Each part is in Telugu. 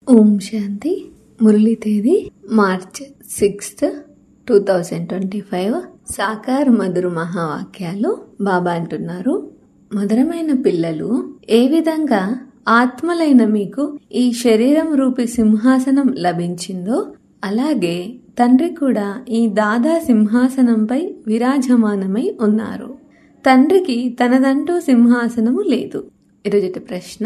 ఓం శాంతి మురళి తేదీ March sixth two thousand twenty five సాకార్ మధురు మహావాక్యాలు బాబా అంటున్నారు మధురమైన పిల్లలు ఏ విధంగా ఆత్మలైన మీకు ఈ శరీరం రూపి సింహాసనం లభించిందో అలాగే తండ్రి కూడా ఈ దాదా సింహాసనంపై విరాజమానమై ఉన్నారు తండ్రికి తనదంటూ సింహాసనము లేదు ఈరోజుటి ప్రశ్న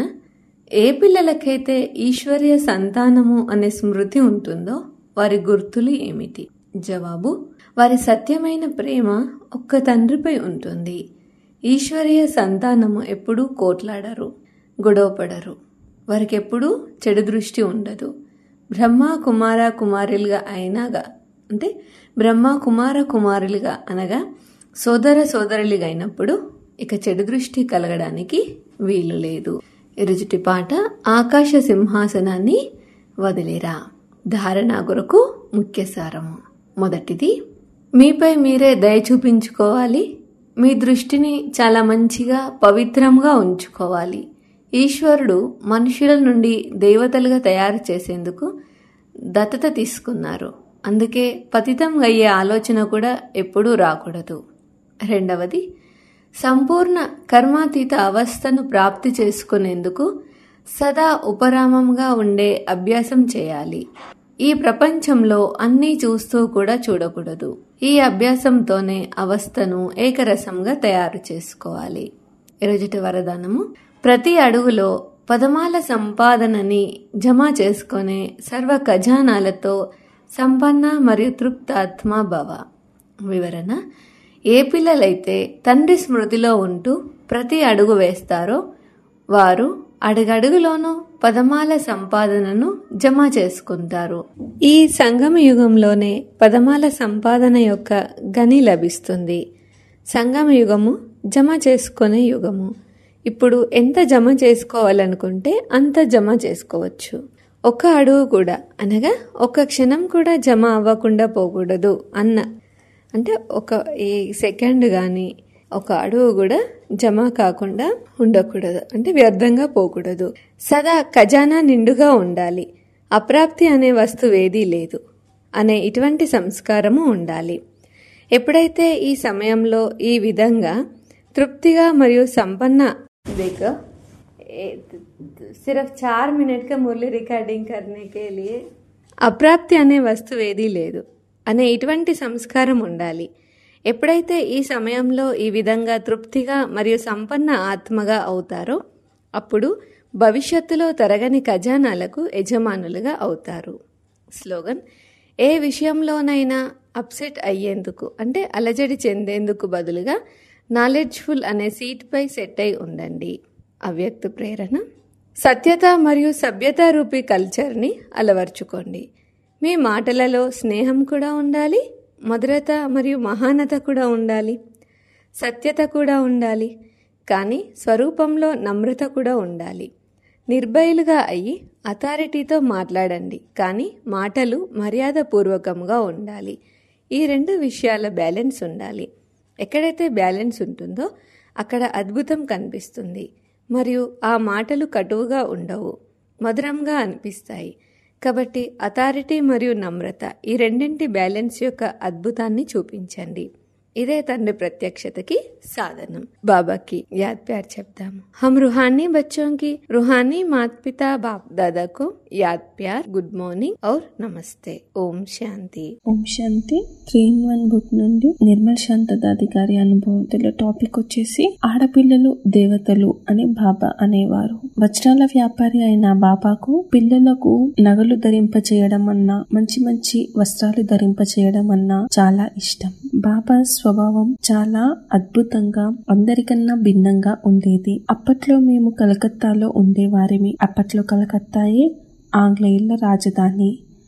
ఏ పిల్లలకైతే ఈశ్వర్య సంతానము అనే స్మృతి ఉంటుందో వారి గుర్తులు ఏమిటి జవాబు వారి సత్యమైన ప్రేమ ఒక్క తండ్రిపై ఉంటుంది ఈశ్వరీయ సంతానము ఎప్పుడూ కోట్లాడరు గొడవపడరు వారికి ఎప్పుడూ చెడు దృష్టి ఉండదు బ్రహ్మ కుమార కుమారులుగా అయినాగా అంటే బ్రహ్మ కుమార కుమారులుగా అనగా సోదర సోదరులుగా అయినప్పుడు ఇక చెడు దృష్టి కలగడానికి వీలు లేదు ఎరుజుటి పాట ఆకాశ సింహాసనాన్ని వదిలేరా ధారణ కొరకు ముఖ్య సారము మొదటిది మీపై మీరే దయ చూపించుకోవాలి మీ దృష్టిని చాలా మంచిగా పవిత్రంగా ఉంచుకోవాలి ఈశ్వరుడు మనుషుల నుండి దేవతలుగా తయారు చేసేందుకు దత్తత తీసుకున్నారు అందుకే పతితం అయ్యే ఆలోచన కూడా ఎప్పుడూ రాకూడదు రెండవది సంపూర్ణ కర్మాతీత అవస్థను ప్రాప్తి చేసుకునేందుకు సదా ఉపరామంగా ఉండే అభ్యాసం చేయాలి ఈ ప్రపంచంలో అన్నీ చూస్తూ కూడా చూడకూడదు ఈ అభ్యాసంతోనే అవస్థను ఏకరసంగా తయారు చేసుకోవాలి ఈరోజుటి వరదానము ప్రతి అడుగులో పదమాల సంపాదనని జమ చేసుకునే సర్వ ఖజానాలతో సంపన్న మరియు తృప్తాత్మ భవ వివరణ ఏ పిల్లలైతే తండ్రి స్మృతిలో ఉంటూ ప్రతి అడుగు వేస్తారో వారు అడుగడుగులోనూ పదమాల సంపాదనను జమ చేసుకుంటారు ఈ సంగమ యుగంలోనే పదమాల సంపాదన యొక్క గని లభిస్తుంది సంగమ యుగము జమ చేసుకునే యుగము ఇప్పుడు ఎంత జమ చేసుకోవాలనుకుంటే అంత జమ చేసుకోవచ్చు ఒక అడుగు కూడా అనగా ఒక క్షణం కూడా జమ అవ్వకుండా పోకూడదు అన్న అంటే ఒక ఏ సెకండ్ కానీ ఒక అడుగు కూడా జమ కాకుండా ఉండకూడదు అంటే వ్యర్థంగా పోకూడదు సదా ఖజానా నిండుగా ఉండాలి అప్రాప్తి అనే వస్తువు ఏదీ లేదు అనే ఇటువంటి సంస్కారము ఉండాలి ఎప్పుడైతే ఈ సమయంలో ఈ విధంగా తృప్తిగా మరియు సంపన్న देखो सिर्फ चार मिनट का मुरली रिकॉर्डिंग करने के लिए అప్రాప్తి అనే వస్తువు ఏదీ లేదు అనే ఇటువంటి సంస్కారం ఉండాలి ఎప్పుడైతే ఈ సమయంలో ఈ విధంగా తృప్తిగా మరియు సంపన్న ఆత్మగా అవుతారో అప్పుడు భవిష్యత్తులో తరగని ఖజానాలకు యజమానులుగా అవుతారు స్లోగన్ ఏ విషయంలోనైనా అప్సెట్ అయ్యేందుకు అంటే అలజడి చెందేందుకు బదులుగా నాలెడ్జ్ఫుల్ అనే సీట్పై సెట్ అయి ఉండండి అవ్యక్త ప్రేరణ సత్యత మరియు సభ్యత రూపీ కల్చర్ని అలవర్చుకోండి మీ మాటలలో స్నేహం కూడా ఉండాలి మధురత మరియు మహానత కూడా ఉండాలి సత్యత కూడా ఉండాలి కానీ స్వరూపంలో నమ్రత కూడా ఉండాలి నిర్భయులుగా అయ్యి అథారిటీతో మాట్లాడండి కానీ మాటలు మర్యాదపూర్వకంగా ఉండాలి ఈ రెండు విషయాల బ్యాలెన్స్ ఉండాలి ఎక్కడైతే బ్యాలెన్స్ ఉంటుందో అక్కడ అద్భుతం కనిపిస్తుంది మరియు ఆ మాటలు కటువుగా ఉండవు మధురంగా అనిపిస్తాయి కాబట్టి అథారిటీ మరియు నమ్రత ఈ రెండింటి బ్యాలెన్స్ యొక్క అద్భుతాన్ని చూపించండి ఇదే తండ్రి ప్రత్యక్షతకి సాధనం బాబాకి యాద్ ప్యార్ చెప్దాము हम रूहानी बच्चों की रूहानी माता पिता बाप दादा को याद प्यार गुड మార్నింగ్ और namaste Om Shanti Om Shanti three in one book నుండి నిర్మల్ శాంతదాధికారి అనుభవంతుల టాపిక్ వచ్చేసి ఆడపిల్లలు దేవతలు అని బాబా అనేవారు వజ్రాల వ్యాపారి అయిన బాబాకు పిల్లలకు నగలు ధరింప చేయడం అన్నా మంచి మంచి వస్త్రాలు ధరింప చేయడం అన్నా చాలా ఇష్టం బాబా స్వభావం చాలా అద్భుతంగా అందరికన్నా భిన్నంగా ఉండేది అప్పట్లో మేము కలకత్తాలో ఉండేవారిమి అప్పట్లో కలకత్తాయే ఆంగ్లేయుల రాజధాని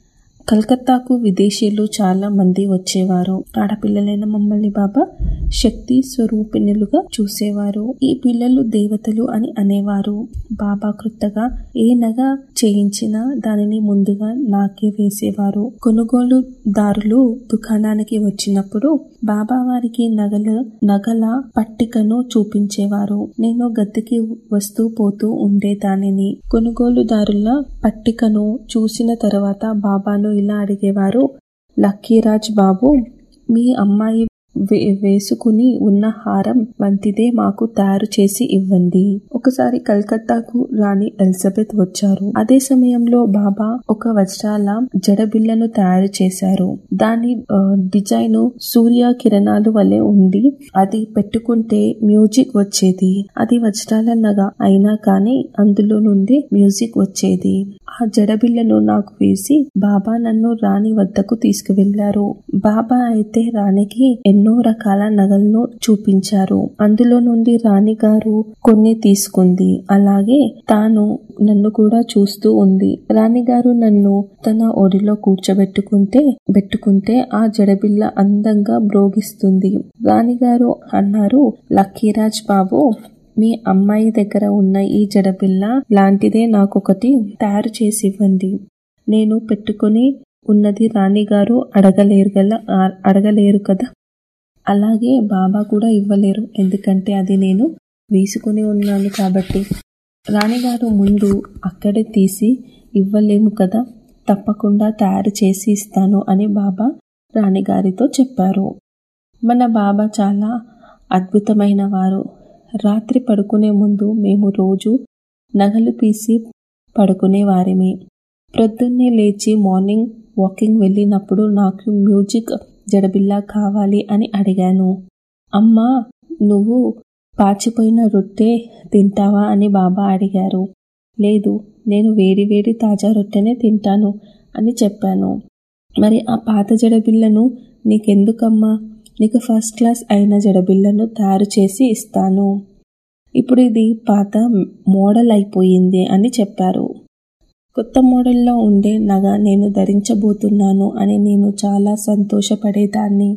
కలకత్తాకు విదేశీయులు చాలా మంది వచ్చేవారు ఆడపిల్లలైన మమ్మల్ని బాబా శక్తి స్వరూపిణులుగా చూసేవారు ఈ పిల్లలు దేవతలు అని అనేవారు బాబా కృతగా ఏ నగ చేయించినా దానిని ముందుగా నాకే వేసేవారు కొనుగోలుదారులు దుకాణానికి వచ్చినప్పుడు బాబా వారికి నగల నగల పట్టికను చూపించేవారు నేను గద్దెకి వస్తూ పోతూ ఉండేదానిని కొనుగోలుదారుల పట్టికను చూసిన తర్వాత బాబాను ఇలా అడిగేవారు లక్కీరాజ్ బాబు మీ అమ్మాయి వే వేసుకుని ఉన్న హారం వంటిదే మాకు తయారు చేసి ఇవ్వండి ఒకసారి కలకత్తాకు రాణి ఎలిజబెత్ వచ్చారు అదే సమయంలో బాబా ఒక వజ్రాల జడబిల్లను తయారు చేశారు దాని ఆ, డిజైన్ సూర్య కిరణాలు వలె ఉండి అది పెట్టుకుంటే మ్యూజిక్ వచ్చేది అది వజ్రాల నగ అయినా కానీ అందులో నుండి మ్యూజిక్ వచ్చేది ఆ జడబిల్లను నాకు వేసి బాబా నన్ను రాణి వద్దకు తీసుకువెళ్లారు బాబా అయితే రాణికి ఎన్నో రకాల నగలను చూపించారు అందులో నుండి రాణి గారు కొన్ని తీసుకుంది అలాగే తాను నన్ను కూడా చూస్తూ ఉంది రాణిగారు నన్ను తన ఒడిలో కూర్చోబెట్టుకుంటే పెట్టుకుంటే ఆ జడబిల్ల అందంగా బ్రోగిస్తుంది రాణిగారు అన్నారు లక్కీరాజ్ బాబు మీ అమ్మాయి దగ్గర ఉన్న ఈ జడబిల్ల లాంటిదే నాకొకటి తయారు చేసి ఇవ్వండి నేను పెట్టుకొని ఉన్నది రాణిగారు అడగలేరు గల అడగలేరు కదా అలాగే బాబా కూడా ఇవ్వలేరు ఎందుకంటే అది నేను వేసుకుని ఉన్నాను కాబట్టి రాణిగారు ముందు అక్కడే తీసి ఇవ్వలేము కదా తప్పకుండా తయారు చేసి ఇస్తాను అని బాబా రాణిగారితో చెప్పారు మన బాబా చాలా అద్భుతమైన వారు రాత్రి పడుకునే ముందు మేము రోజు నగలు తీసి పడుకునే వారిమే ప్రొద్దున్నే లేచి మార్నింగ్ వాకింగ్ వెళ్ళినప్పుడు నాకు మ్యూజిక్ జడబిల్లా కావాలి అని అడిగాను అమ్మా నువ్వు పాచిపోయిన రొట్టె తింటావా అని బాబా అడిగారు లేదు నేను వేడి వేడి తాజా రొట్టెనే తింటాను అని చెప్పాను మరి ఆ పాత జడబిల్లను నీకెందుకమ్మా నీకు ఫస్ట్ క్లాస్ అయిన జడబిల్లను తయారు చేసి ఇస్తాను ఇప్పుడు ఇది పాత మోడల్ అయిపోయింది అని చెప్పారు కొత్త మోడల్లో ఉండే నగ నేను ధరించబోతున్నాను అని నేను చాలా సంతోషపడేదాన్ని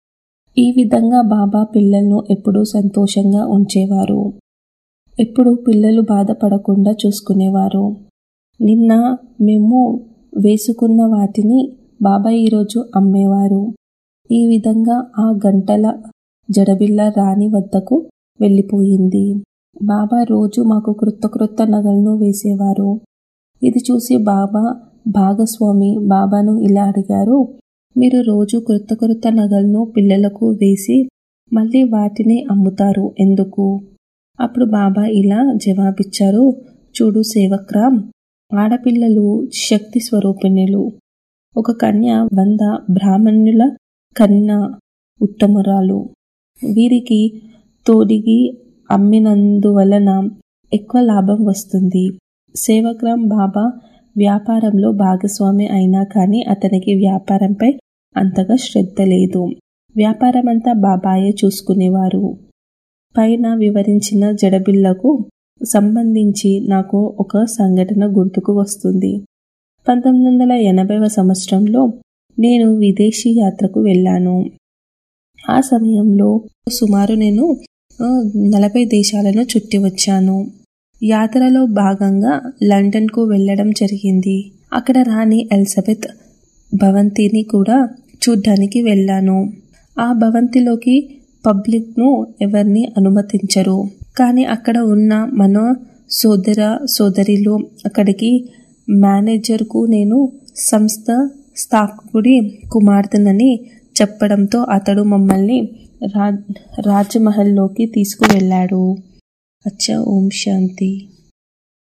ఈ విధంగా బాబా పిల్లలను ఎప్పుడూ సంతోషంగా ఉంచేవారు ఎప్పుడు పిల్లలు బాధపడకుండా చూసుకునేవారు నిన్న మేము వేసుకున్న వాటిని బాబా ఈరోజు అమ్మేవారు ఈ విధంగా ఆ గంటల జడబిల్ల రాణి వద్దకు వెళ్ళిపోయింది బాబా రోజు మాకు క్రొత్త క్రొత్త నగలను వేసేవారు ఇది చూసి బాబా భాగస్వామి బాబాను ఇలా అడిగారు మీరు రోజు క్రొత్త క్రొత్త నగలను పిల్లలకు వేసి మళ్ళీ వాటిని అమ్ముతారు ఎందుకు అప్పుడు బాబా ఇలా జవాబిచ్చారు చూడు సేవక్రామ్ ఆడపిల్లలు శక్తి స్వరూపిణులు ఒక కన్య వంద బ్రాహ్మణుల కన్నా ఉత్తమురాలు వీరికి తోడిగి అమ్మినందువలన ఎక్కువ లాభం వస్తుంది సేవక్రామ్ బాబా వ్యాపారంలో భాగస్వామి అయినా కానీ అతనికి వ్యాపారంపై అంతగా శ్రద్ధ లేదు వ్యాపారమంతా బాబాయే చూసుకునేవారు పైన వివరించిన జడబిల్లకు సంబంధించి నాకు ఒక సంఘటన గుర్తుకు వస్తుంది పంతొమ్మిది వందల ఎనభైవ సంవత్సరంలో నేను విదేశీ యాత్రకు వెళ్ళాను ఆ సమయంలో సుమారు నేను ఆ, నలభై దేశాలను చుట్టి వచ్చాను యాత్రలో భాగంగా లండన్కు వెళ్ళడం జరిగింది అక్కడ రాణి ఎలిజబెత్ భవంతిని కూడా చూడ్డానికి వెళ్ళాను ఆ భవంతిలోకి పబ్లిక్ను ఎవరిని అనుమతించరు కానీ అక్కడ ఉన్న మన సోదర సోదరిలు అక్కడికి మేనేజర్కు నేను సంస్థ స్థాపకుడి కుమార్తెనని చెప్పడంతో అతడు మమ్మల్ని రా రాజమహల్లోకి తీసుకువెళ్ళాడు అచ్చా ఓం శాంతి